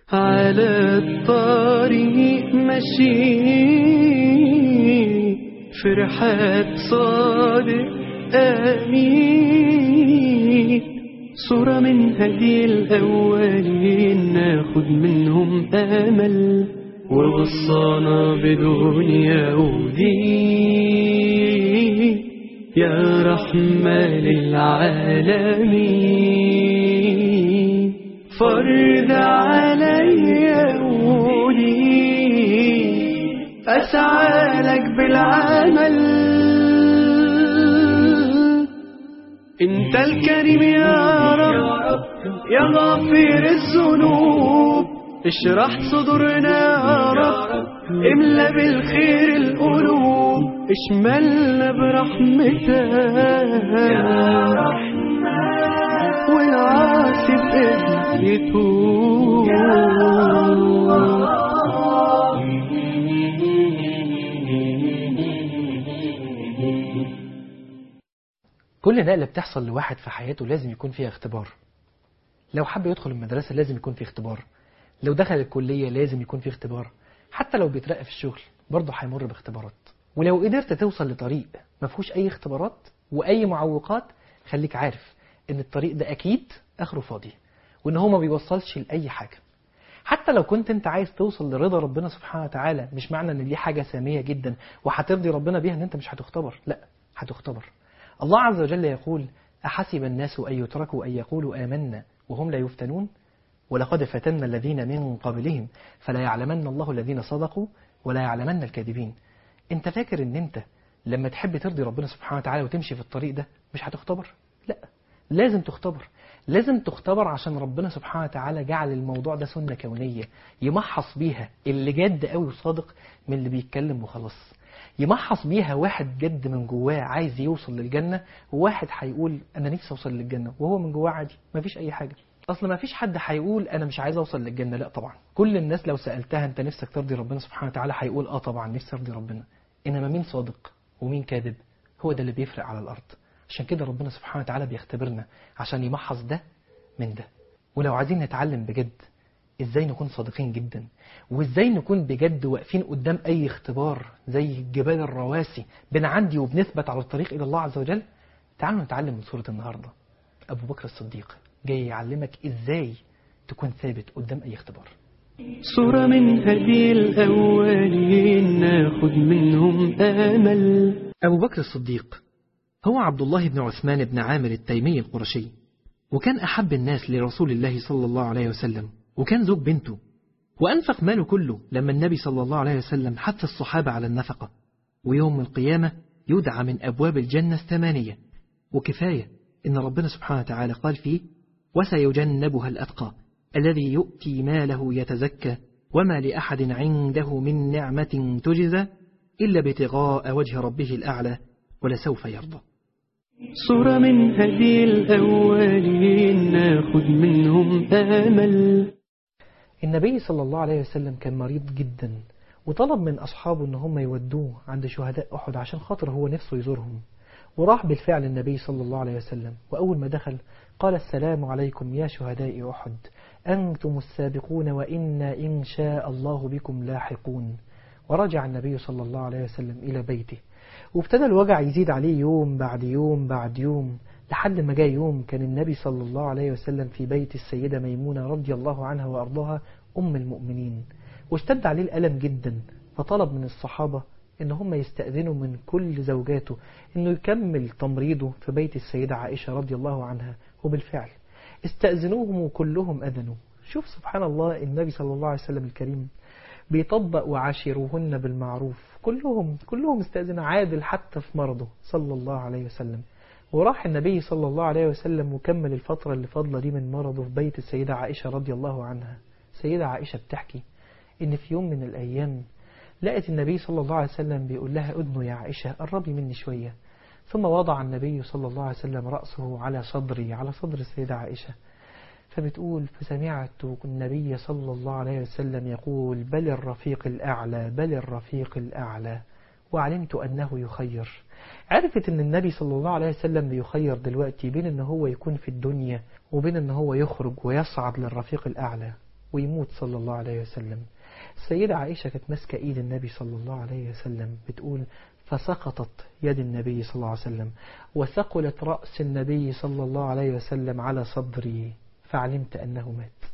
على الطريق ماشي فرحات صادق آمين صورة من هدي الأولين ناخد منهم أمل ووصانا بدنيا ودين يا رحمة للعالمين فرض عليا قولي أسعى لك بالعمل انت الكريم يا رب يا غافر الذنوب اشرح صدورنا يا رب املا بالخير القلوب اشملنا برحمتك يا رحمن والعاصي بإذنك يتوب كل نقلة بتحصل لواحد في حياته لازم يكون فيها اختبار لو حب يدخل المدرسة لازم يكون فيه اختبار لو دخل الكلية لازم يكون فيه اختبار حتى لو بيترقى في الشغل برضه هيمر باختبارات ولو قدرت توصل لطريق ما فيهوش أي اختبارات وأي معوقات خليك عارف إن الطريق ده أكيد آخره فاضي وإن هو ما بيوصلش لأي حاجة حتى لو كنت انت عايز توصل لرضا ربنا سبحانه وتعالى مش معنى ان دي حاجة سامية جدا وهترضي ربنا بيها ان انت مش هتختبر لا هتختبر الله عز وجل يقول أحسب الناس أن يتركوا أن يقولوا آمنا وهم لا يفتنون ولقد فتنا الذين من قبلهم فلا يعلمن الله الذين صدقوا ولا يعلمن الكاذبين انت فاكر ان انت لما تحب ترضي ربنا سبحانه وتعالى وتمشي في الطريق ده مش هتختبر لا لازم تختبر لازم تختبر عشان ربنا سبحانه وتعالى جعل الموضوع ده سنة كونية يمحص بيها اللي جد قوي وصادق من اللي بيتكلم وخلاص يمحص بيها واحد جد من جواه عايز يوصل للجنة وواحد هيقول أنا نفسي أوصل للجنة وهو من جواه عادي مفيش أي حاجة أصل مفيش حد هيقول أنا مش عايز أوصل للجنة لا طبعا كل الناس لو سألتها أنت نفسك ترضي ربنا سبحانه وتعالى هيقول آه طبعا نفسي أرضي ربنا إنما مين صادق ومين كاذب هو ده اللي بيفرق على الأرض عشان كده ربنا سبحانه وتعالى بيختبرنا عشان يمحص ده من ده ولو عايزين نتعلم بجد ازاي نكون صادقين جدا وازاي نكون بجد واقفين قدام اي اختبار زي الجبال الرواسي بنعدي وبنثبت على الطريق الى الله عز وجل تعالوا نتعلم من سورة النهاردة ابو بكر الصديق جاي يعلمك ازاي تكون ثابت قدام اي اختبار صورة من هدي الأولين ناخد منهم أمل أبو بكر الصديق هو عبد الله بن عثمان بن عامر التيمي القرشي وكان أحب الناس لرسول الله صلى الله عليه وسلم وكان زوج بنته وأنفق ماله كله لما النبي صلى الله عليه وسلم حث الصحابة على النفقة ويوم القيامة يدعى من أبواب الجنة الثمانية وكفاية إن ربنا سبحانه وتعالى قال فيه وسيجنبها الأتقى الذي يؤتي ماله يتزكى وما لأحد عنده من نعمة تجزى إلا ابتغاء وجه ربه الأعلى ولسوف يرضى صورة من هدي الأولين ناخد منهم أمل النبي صلى الله عليه وسلم كان مريض جدا وطلب من أصحابه أن هم يودوه عند شهداء أحد عشان خاطر هو نفسه يزورهم وراح بالفعل النبي صلى الله عليه وسلم وأول ما دخل قال السلام عليكم يا شهداء أحد أنتم السابقون وإنا إن شاء الله بكم لاحقون ورجع النبي صلى الله عليه وسلم إلى بيته وابتدى الوجع يزيد عليه يوم بعد يوم بعد يوم لحد ما جاء يوم كان النبي صلى الله عليه وسلم في بيت السيدة ميمونة رضي الله عنها وأرضاها أم المؤمنين واشتد عليه الألم جدا فطلب من الصحابة إن هم يستأذنوا من كل زوجاته إنه يكمل تمريضه في بيت السيدة عائشة رضي الله عنها وبالفعل استأذنوهم وكلهم أذنوا شوف سبحان الله النبي صلى الله عليه وسلم الكريم بيطبق وعاشروهن بالمعروف كلهم كلهم استأذن عادل حتى في مرضه صلى الله عليه وسلم وراح النبي صلى الله عليه وسلم وكمل الفترة اللي فاضلة دي من مرضه في بيت السيدة عائشة رضي الله عنها السيدة عائشة بتحكي إن في يوم من الأيام لقت النبي صلى الله عليه وسلم بيقول لها أدنوا يا عائشة قربي مني شوية ثم وضع النبي صلى الله عليه وسلم رأسه على صدري على صدر السيدة عائشة فبتقول فسمعت النبي صلى الله عليه وسلم يقول بل الرفيق الأعلى بل الرفيق الأعلى وعلمت أنه يخير عرفت أن النبي صلى الله عليه وسلم بيخير دلوقتي بين أن هو يكون في الدنيا وبين أن هو يخرج ويصعد للرفيق الأعلى ويموت صلى الله عليه وسلم السيدة عائشة كانت ماسكة إيد النبي صلى الله عليه وسلم بتقول فسقطت يد النبي صلى الله عليه وسلم وثقلت رأس النبي صلى الله عليه وسلم على صدري فعلمت أنه مات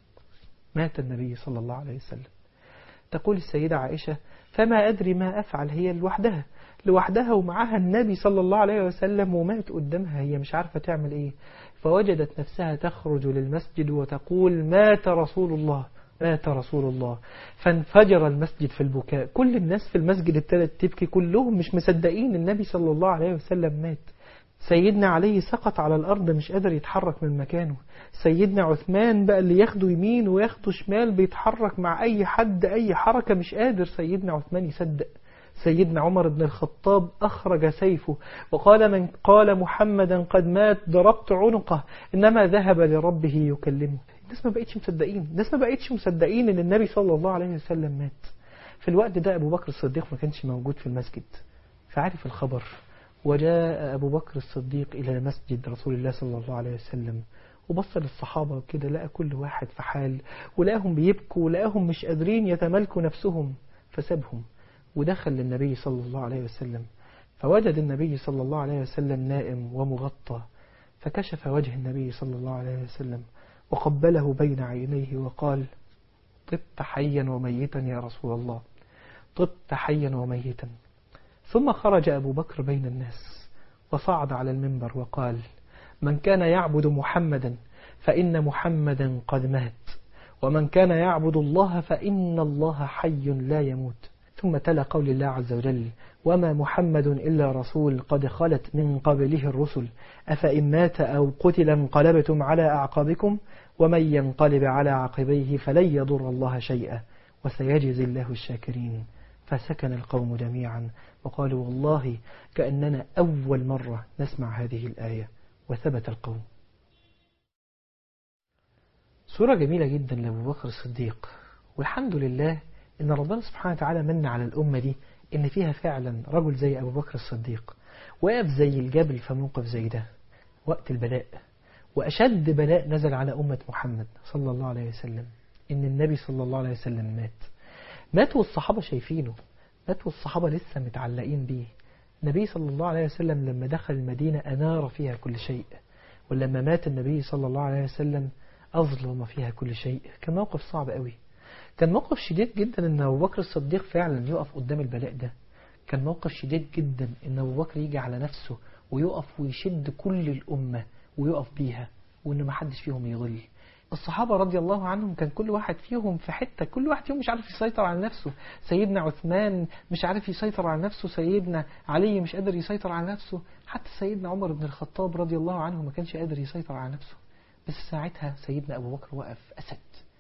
مات النبي صلى الله عليه وسلم تقول السيدة عائشة فما أدري ما أفعل هي لوحدها لوحدها ومعها النبي صلى الله عليه وسلم ومات قدامها هي مش عارفة تعمل إيه فوجدت نفسها تخرج للمسجد وتقول مات رسول الله مات رسول الله فانفجر المسجد في البكاء كل الناس في المسجد ابتدت تبكي كلهم مش مصدقين النبي صلى الله عليه وسلم مات سيدنا علي سقط على الأرض مش قادر يتحرك من مكانه سيدنا عثمان بقى اللي ياخده يمين وياخده شمال بيتحرك مع أي حد أي حركة مش قادر سيدنا عثمان يصدق سيدنا عمر بن الخطاب أخرج سيفه وقال من قال محمدا قد مات ضربت عنقه إنما ذهب لربه يكلمه الناس ما بقتش مصدقين الناس ما بقتش مصدقين إن النبي صلى الله عليه وسلم مات في الوقت ده أبو بكر الصديق ما كانش موجود في المسجد فعرف الخبر وجاء أبو بكر الصديق إلى مسجد رسول الله صلى الله عليه وسلم وبص للصحابة كده لقى كل واحد في حال ولقاهم بيبكوا ولقاهم مش قادرين يتملكوا نفسهم فسابهم ودخل للنبي صلى الله عليه وسلم فوجد النبي صلى الله عليه وسلم نائم ومغطى فكشف وجه النبي صلى الله عليه وسلم وقبله بين عينيه وقال طبت حيا وميتا يا رسول الله طبت حيا وميتا ثم خرج أبو بكر بين الناس وصعد على المنبر وقال من كان يعبد محمدا فإن محمدا قد مات ومن كان يعبد الله فإن الله حي لا يموت ثم تلا قول الله عز وجل وما محمد إلا رسول قد خلت من قبله الرسل أفإن مات أو قتل انقلبتم على أعقابكم ومن ينقلب على عقبيه فلن يضر الله شيئا وسيجزي الله الشاكرين فسكن القوم جميعا وقالوا والله كأننا أول مرة نسمع هذه الآية وثبت القوم سورة جميلة جدا لأبو بكر الصديق والحمد لله إن ربنا سبحانه وتعالى من على الأمة دي إن فيها فعلا رجل زي أبو بكر الصديق وقف زي الجبل في موقف زي ده وقت البلاء وأشد بلاء نزل على أمة محمد صلى الله عليه وسلم إن النبي صلى الله عليه وسلم مات مات والصحابة شايفينه مات والصحابة لسه متعلقين بيه النبي صلى الله عليه وسلم لما دخل المدينة أنار فيها كل شيء ولما مات النبي صلى الله عليه وسلم أظلم فيها كل شيء كان موقف صعب قوي كان موقف شديد جدا ان ابو بكر الصديق فعلا يقف قدام البلاء ده كان موقف شديد جدا ان ابو بكر يجي على نفسه ويقف ويشد كل الامه ويقف بيها وان ما حدش فيهم يضل الصحابة رضي الله عنهم كان كل واحد فيهم في حتة كل واحد فيهم مش عارف يسيطر على نفسه سيدنا عثمان مش عارف يسيطر على نفسه سيدنا علي مش قادر يسيطر على نفسه حتى سيدنا عمر بن الخطاب رضي الله عنه ما كانش قادر يسيطر على نفسه بس ساعتها سيدنا أبو بكر وقف أسد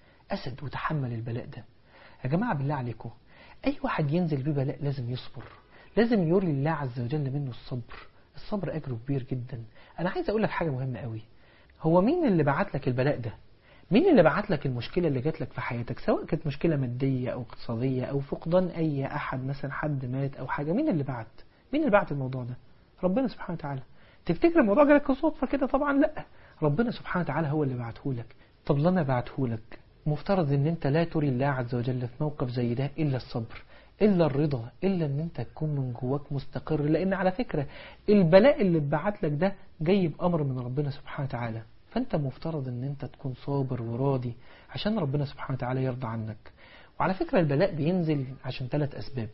أسد وتحمل البلاء ده يا جماعة بالله عليكم أي واحد ينزل ببلاء لازم يصبر لازم يري الله عز وجل منه الصبر الصبر أجره كبير جدا أنا عايز أقول لك حاجة مهمة قوي هو مين اللي بعت لك البلاء ده مين اللي بعت لك المشكلة اللي جات لك في حياتك سواء كانت مشكلة مادية أو اقتصادية أو فقدان أي أحد مثلا حد مات أو حاجة مين اللي بعت مين اللي بعت الموضوع ده ربنا سبحانه وتعالى تفتكر الموضوع جالك صدفة كده طبعا لا ربنا سبحانه وتعالى هو اللي بعته لك طب لنا بعته لك مفترض ان انت لا تري الله عز وجل في موقف زي ده الا الصبر الا الرضا الا ان انت تكون من جواك مستقر لان على فكرة البلاء اللي اتبعت لك ده جاي بامر من ربنا سبحانه وتعالى فانت مفترض ان انت تكون صابر وراضي عشان ربنا سبحانه وتعالى يرضى عنك وعلى فكرة البلاء بينزل عشان ثلاث اسباب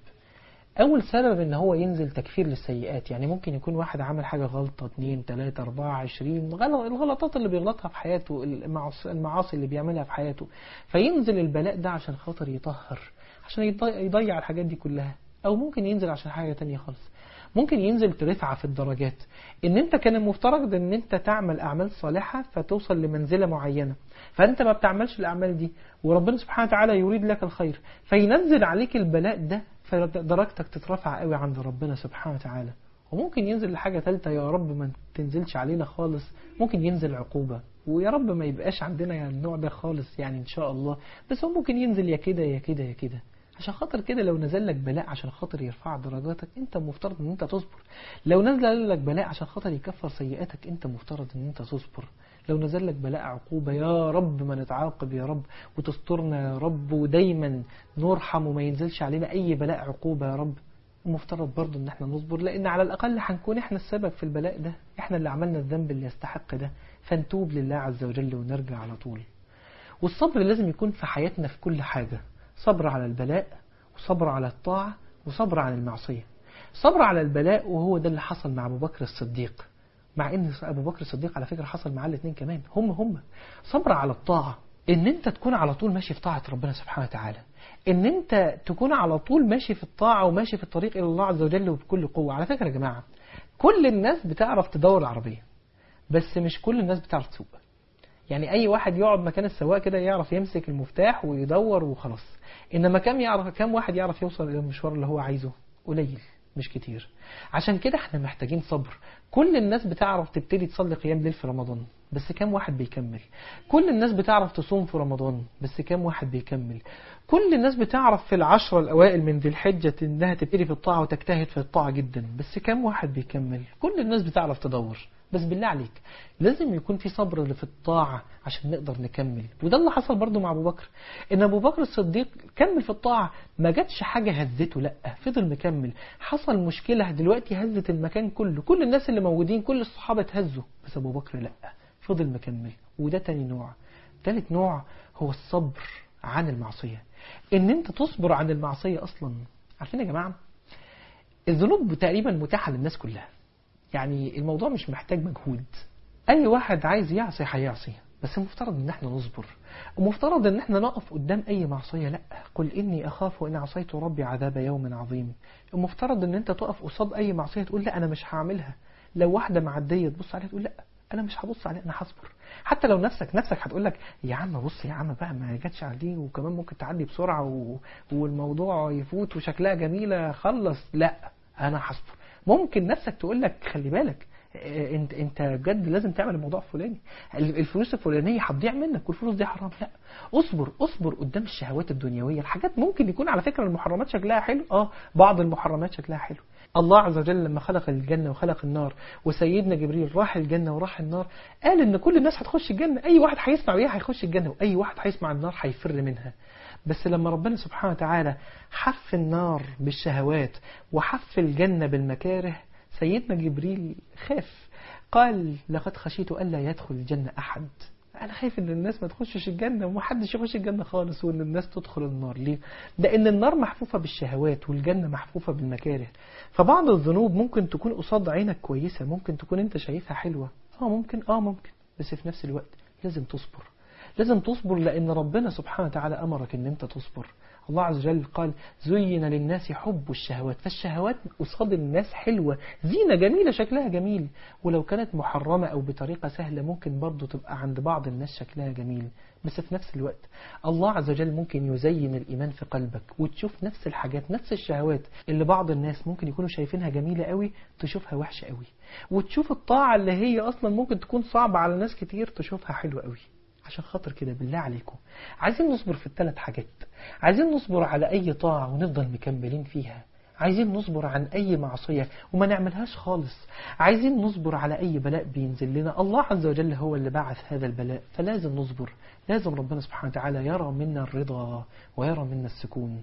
أول سبب إن هو ينزل تكفير للسيئات يعني ممكن يكون واحد عمل حاجة غلطة اتنين تلاتة أربعة عشرين الغلطات اللي بيغلطها في حياته المعاصي اللي بيعملها في حياته فينزل البلاء ده عشان خاطر يطهر عشان يضيع الحاجات دي كلها أو ممكن ينزل عشان حاجة تانية خالص ممكن ينزل برفعة في الدرجات ان انت كان المفترض ان انت تعمل اعمال صالحة فتوصل لمنزلة معينة فانت ما بتعملش الاعمال دي وربنا سبحانه وتعالى يريد لك الخير فينزل عليك البلاء ده فدرجتك تترفع قوي عند ربنا سبحانه وتعالى وممكن ينزل لحاجة ثالثة يا رب ما تنزلش علينا خالص ممكن ينزل عقوبة ويا رب ما يبقاش عندنا يعني النوع ده خالص يعني ان شاء الله بس هو ممكن ينزل يا كده يا كده يا كده عشان خاطر كده لو نزل لك بلاء عشان خاطر يرفع درجاتك انت مفترض ان انت تصبر لو نزل لك بلاء عشان خاطر يكفر سيئاتك انت مفترض ان انت تصبر لو نزل لك بلاء عقوبة يا رب ما نتعاقب يا رب وتسترنا يا رب ودايما نرحم وما ينزلش علينا أي بلاء عقوبة يا رب ومفترض برضه ان احنا نصبر لان على الاقل هنكون احنا السبب في البلاء ده احنا اللي عملنا الذنب اللي يستحق ده فنتوب لله عز وجل ونرجع على طول والصبر لازم يكون في حياتنا في كل حاجة صبر على البلاء وصبر على الطاعة وصبر على المعصية صبر على البلاء وهو ده اللي حصل مع أبو بكر الصديق مع ان ابو بكر الصديق على فكره حصل معاه الاثنين كمان هم هم صبر على الطاعه ان انت تكون على طول ماشي في طاعه ربنا سبحانه وتعالى ان انت تكون على طول ماشي في الطاعه وماشي في الطريق الى الله عز وجل وبكل قوه على فكره يا جماعه كل الناس بتعرف تدور العربيه بس مش كل الناس بتعرف تسوق يعني اي واحد يقعد مكان السواق كده يعرف يمسك المفتاح ويدور وخلاص انما كم يعرف كم واحد يعرف يوصل الى المشوار اللي هو عايزه قليل مش كتير عشان كده احنا محتاجين صبر كل الناس بتعرف تبتدي تصلي قيام ليل في رمضان بس كم واحد بيكمل كل الناس بتعرف تصوم في رمضان بس كم واحد بيكمل كل الناس بتعرف في العشرة الأوائل من ذي الحجة إنها تبتدي في الطاعة وتجتهد في الطاعة جدا بس كم واحد بيكمل كل الناس بتعرف تدور بس بالله عليك لازم يكون في صبر في الطاعة عشان نقدر نكمل وده اللي حصل برضو مع أبو بكر إن أبو بكر الصديق كمل في الطاعة ما جاتش حاجة هزته لأ فضل مكمل حصل مشكلة دلوقتي هزت المكان كله كل الناس اللي موجودين كل الصحابة اتهزوا بس أبو بكر لأ فضل مكمل وده تاني نوع تالت نوع هو الصبر عن المعصية إن أنت تصبر عن المعصية أصلا عارفين يا جماعة الذنوب تقريبا متاحة للناس كلها يعني الموضوع مش محتاج مجهود اي واحد عايز يعصي هيعصي بس المفترض ان احنا نصبر ومفترض ان احنا نقف قدام اي معصية لا قل اني اخاف ان عصيت ربي عذاب يوم عظيم المفترض ان انت تقف قصاد اي معصية تقول لا انا مش هعملها لو واحدة معدية تبص عليها تقول لا انا مش هبص عليها انا هصبر حتى لو نفسك نفسك هتقول لك يا عم بص يا عم بقى ما جاتش عليه وكمان ممكن تعدي بسرعة و... والموضوع يفوت وشكلها جميلة خلص لا انا هصبر ممكن نفسك تقول لك خلي بالك انت انت بجد لازم تعمل الموضوع الفلاني الفلوس الفلانيه هتضيع منك والفلوس دي حرام لا اصبر اصبر قدام الشهوات الدنيويه الحاجات ممكن يكون على فكره المحرمات شكلها حلو اه بعض المحرمات شكلها حلو الله عز وجل لما خلق الجنة وخلق النار وسيدنا جبريل راح الجنة وراح النار قال ان كل الناس هتخش الجنة اي واحد هيسمع بيها هيخش الجنة واي واحد هيسمع النار هيفر منها بس لما ربنا سبحانه وتعالى حف النار بالشهوات وحف الجنة بالمكاره سيدنا جبريل خاف قال لقد خشيت ألا يدخل الجنة أحد أنا خايف إن الناس ما تخشش الجنة ومحدش يخش الجنة خالص وإن الناس تدخل النار ليه؟ لأن النار محفوفة بالشهوات والجنة محفوفة بالمكاره فبعض الذنوب ممكن تكون قصاد عينك كويسة ممكن تكون أنت شايفها حلوة آه ممكن آه ممكن بس في نفس الوقت لازم تصبر لازم تصبر لأن ربنا سبحانه وتعالى أمرك أن أنت تصبر الله عز وجل قال زين للناس حب الشهوات فالشهوات قصاد الناس حلوة زينة جميلة شكلها جميل ولو كانت محرمة أو بطريقة سهلة ممكن برضو تبقى عند بعض الناس شكلها جميل بس في نفس الوقت الله عز وجل ممكن يزين الإيمان في قلبك وتشوف نفس الحاجات نفس الشهوات اللي بعض الناس ممكن يكونوا شايفينها جميلة قوي تشوفها وحشة قوي وتشوف الطاعة اللي هي أصلا ممكن تكون صعبة على ناس كتير تشوفها حلوة قوي عشان خاطر كده بالله عليكم عايزين نصبر في الثلاث حاجات عايزين نصبر على أي طاعة ونفضل مكملين فيها عايزين نصبر عن أي معصية وما نعملهاش خالص عايزين نصبر على أي بلاء بينزل لنا الله عز وجل هو اللي بعث هذا البلاء فلازم نصبر لازم ربنا سبحانه وتعالى يرى منا الرضا ويرى منا السكون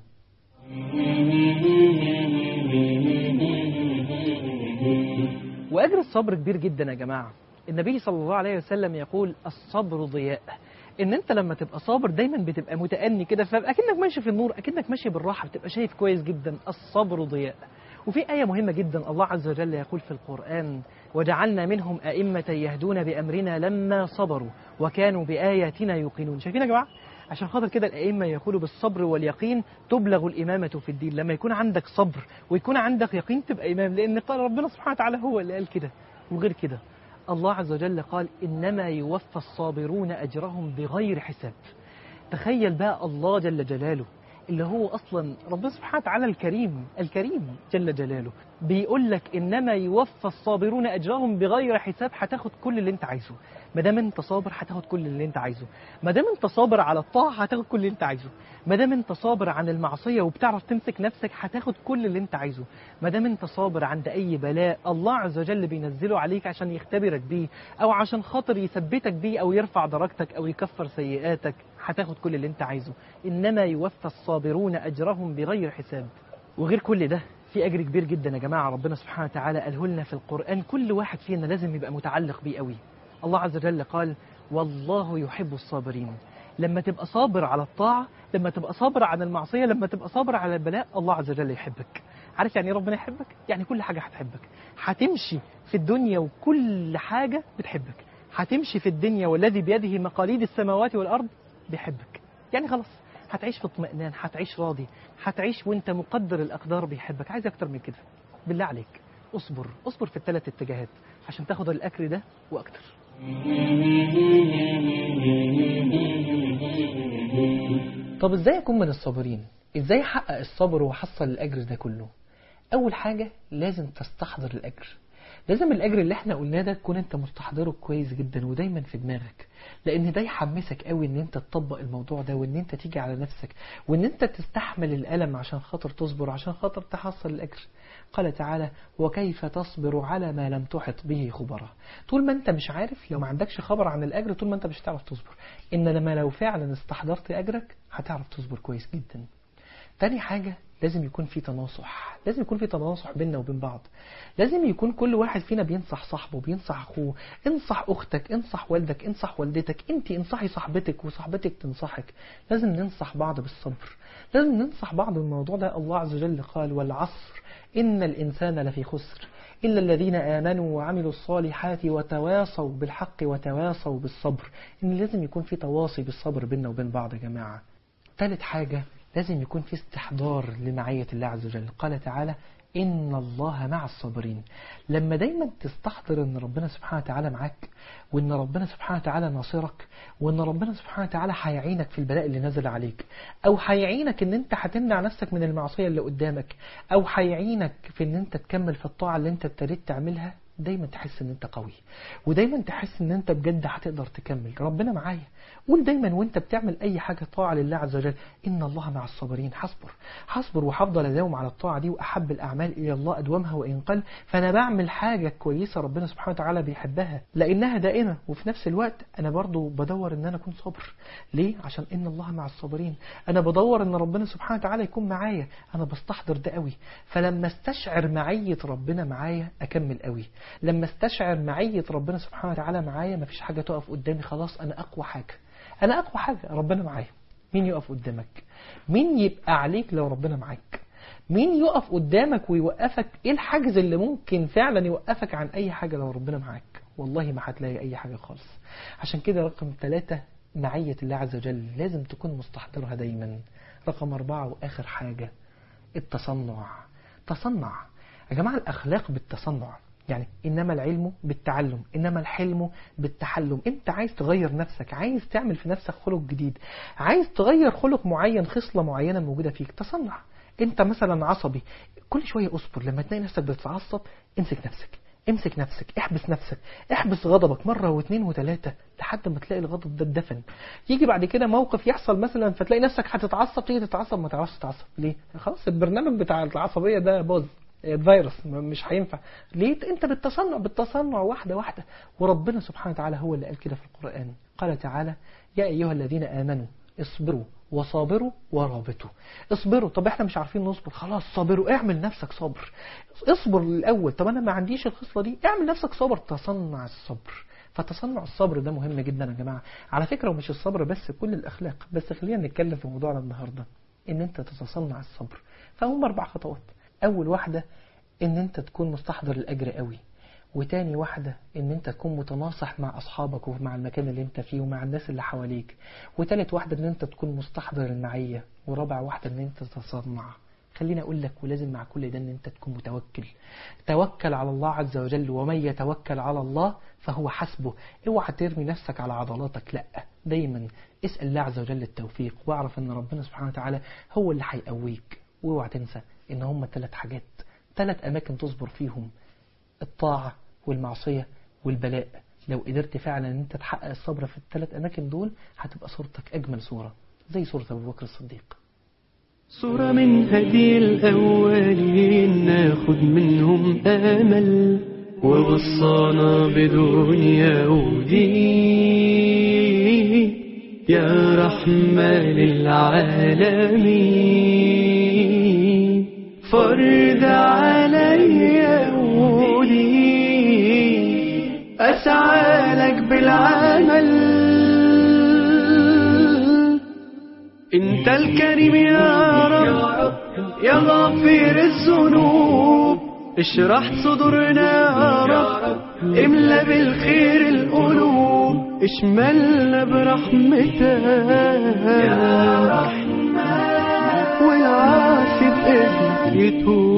وأجر الصبر كبير جدا يا جماعة النبي صلى الله عليه وسلم يقول الصبر ضياء ان انت لما تبقى صابر دايما بتبقى متأني كده فاكنك ماشي في النور اكنك ماشي بالراحة بتبقى شايف كويس جدا الصبر ضياء وفي آية مهمة جدا الله عز وجل يقول في القرآن وجعلنا منهم أئمة يهدون بأمرنا لما صبروا وكانوا بآياتنا يوقنون شايفين يا جماعة عشان خاطر كده الأئمة يقولوا بالصبر واليقين تبلغ الإمامة في الدين لما يكون عندك صبر ويكون عندك يقين تبقى إمام لأن قال ربنا سبحانه وتعالى هو اللي قال كده وغير كده الله عز وجل قال إنما يوفى الصابرون أجرهم بغير حساب تخيل بقى الله جل جلاله اللي هو أصلا ربنا سبحانه وتعالى الكريم الكريم جل جلاله بيقول لك إنما يوفى الصابرون أجرهم بغير حساب هتاخد كل اللي أنت عايزه ما دام انت صابر هتاخد كل اللي انت عايزه ما دام انت صابر على الطاعه هتاخد كل اللي انت عايزه ما دام انت صابر عن المعصيه وبتعرف تمسك نفسك هتاخد كل اللي انت عايزه ما دام انت صابر عند اي بلاء الله عز وجل بينزله عليك عشان يختبرك بيه او عشان خاطر يثبتك بيه او يرفع درجتك او يكفر سيئاتك هتاخد كل اللي انت عايزه انما يوفى الصابرون اجرهم بغير حساب وغير كل ده في اجر كبير جدا يا جماعه ربنا سبحانه وتعالى قاله لنا في القران كل واحد فينا لازم يبقى متعلق بيه قوي الله عز وجل قال والله يحب الصابرين لما تبقى صابر على الطاعه لما تبقى صابر عن المعصيه لما تبقى صابر على البلاء الله عز وجل يحبك عارف يعني ايه ربنا يحبك يعني كل حاجه هتحبك هتمشي في الدنيا وكل حاجه بتحبك هتمشي في الدنيا والذي بيده مقاليد السماوات والارض بيحبك يعني خلاص هتعيش في اطمئنان هتعيش راضي هتعيش وانت مقدر الاقدار بيحبك عايز اكتر من كده بالله عليك اصبر اصبر في الثلاث اتجاهات عشان تاخد الاكل ده واكتر طب ازاي اكون من الصابرين ازاي احقق الصبر واحصل الاجر ده كله اول حاجه لازم تستحضر الاجر لازم الاجر اللي احنا قلناه ده تكون انت مستحضره كويس جدا ودايما في دماغك لان ده يحمسك قوي ان انت تطبق الموضوع ده وان انت تيجي على نفسك وان انت تستحمل الالم عشان خاطر تصبر عشان خاطر تحصل الاجر قال تعالى وكيف تصبر على ما لم تحط به خبرا طول ما انت مش عارف لو ما عندكش خبر عن الاجر طول ما انت مش هتعرف تصبر انما لو فعلا استحضرت اجرك هتعرف تصبر كويس جدا تاني حاجة لازم يكون في تناصح لازم يكون في تناصح بيننا وبين بعض لازم يكون كل واحد فينا بينصح صاحبه بينصح اخوه انصح اختك انصح والدك انصح والدتك انت انصحي صاحبتك وصاحبتك تنصحك لازم ننصح بعض بالصبر لازم ننصح بعض بالموضوع ده الله عز وجل قال والعصر ان الانسان لفي خسر إلا الذين آمنوا وعملوا الصالحات وتواصوا بالحق وتواصوا بالصبر إن لازم يكون في تواصي بالصبر بيننا وبين بعض يا جماعة ثالث حاجة لازم يكون في استحضار لمعية الله عز وجل قال تعالى إن الله مع الصابرين لما دايما تستحضر أن ربنا سبحانه وتعالى معاك وأن ربنا سبحانه وتعالى ناصرك وأن ربنا سبحانه وتعالى هيعينك في البلاء اللي نزل عليك أو هيعينك أن أنت هتمنع نفسك من المعصية اللي قدامك أو هيعينك في أن أنت تكمل في الطاعة اللي أنت ابتديت تعملها دايما تحس ان انت قوي ودايما تحس ان انت بجد هتقدر تكمل ربنا معايا قول دايما وانت بتعمل اي حاجة طاعة لله عز وجل ان الله مع الصابرين حصبر حصبر وهفضل اداوم على الطاعة دي واحب الاعمال الى الله ادومها وان قل فانا بعمل حاجة كويسة ربنا سبحانه وتعالى بيحبها لانها دائمة وفي نفس الوقت انا برضو بدور ان انا اكون صابر ليه عشان ان الله مع الصابرين انا بدور ان ربنا سبحانه وتعالى يكون معايا انا بستحضر ده قوي فلما استشعر معية ربنا معايا اكمل قوي لما استشعر معية ربنا سبحانه وتعالى معايا مفيش حاجة تقف قدامي خلاص أنا أقوى حاجة أنا أقوى حاجة ربنا معايا مين يقف قدامك مين يبقى عليك لو ربنا معاك مين يقف قدامك ويوقفك ايه الحاجز اللي ممكن فعلا يوقفك عن اي حاجة لو ربنا معاك والله ما هتلاقي اي حاجة خالص عشان كده رقم ثلاثة معية الله عز وجل لازم تكون مستحضرها دايما رقم أربعة وآخر حاجة التصنع تصنع يا جماعة الأخلاق بالتصنع يعني إنما العلم بالتعلم إنما الحلم بالتحلم أنت عايز تغير نفسك عايز تعمل في نفسك خلق جديد عايز تغير خلق معين خصلة معينة موجودة فيك تصنع أنت مثلا عصبي كل شوية أصبر لما تلاقي نفسك بتتعصب امسك نفسك امسك نفسك احبس نفسك احبس غضبك مرة واثنين وثلاثة لحد ما تلاقي الغضب ده اتدفن يجي بعد كده موقف يحصل مثلا فتلاقي نفسك هتتعصب تيجي تتعصب ما تعرفش تتعصب ليه خلاص البرنامج بتاع العصبية ده باظ فيروس مش هينفع ليه انت بالتصنع بالتصنع واحدة واحدة وربنا سبحانه وتعالى هو اللي قال كده في القرآن قال تعالى يا أيها الذين آمنوا اصبروا وصابروا ورابطوا اصبروا طب احنا مش عارفين نصبر خلاص صابروا اعمل نفسك صبر اصبر الاول طب انا ما عنديش الخصلة دي اعمل نفسك صبر تصنع الصبر فتصنع الصبر ده مهم جدا يا جماعة على فكرة ومش الصبر بس كل الأخلاق بس خلينا نتكلم في موضوعنا النهاردة ان انت تتصنع الصبر فهم اربع خطوات اول واحدة ان انت تكون مستحضر الاجر قوي وتاني واحدة ان انت تكون متناصح مع اصحابك ومع المكان اللي انت فيه ومع الناس اللي حواليك وتالت واحدة ان انت تكون مستحضر المعية ورابع واحدة ان انت تتصنع خليني اقول لك ولازم مع كل ده ان انت تكون متوكل توكل على الله عز وجل ومن يتوكل على الله فهو حسبه اوعى ترمي نفسك على عضلاتك لا دايما اسأل الله عز وجل التوفيق واعرف ان ربنا سبحانه وتعالى هو اللي هيقويك واوعى تنسى ان هم ثلاث حاجات ثلاث اماكن تصبر فيهم الطاعة والمعصية والبلاء لو قدرت فعلا ان انت تحقق الصبر في الثلاث اماكن دول هتبقى صورتك اجمل صورة زي صورة ابو بكر الصديق صورة من هدي الأولين ناخد منهم أمل ووصانا بدنيا ودين يا رحمة للعالمين فرد علي ودي أسعى لك بالعمل انت الكريم يا رب يا غفير الذنوب اشرح صدورنا يا رب املا بالخير القلوب اشملنا برحمتك يا رحمن والعاصي بإذنك يتوب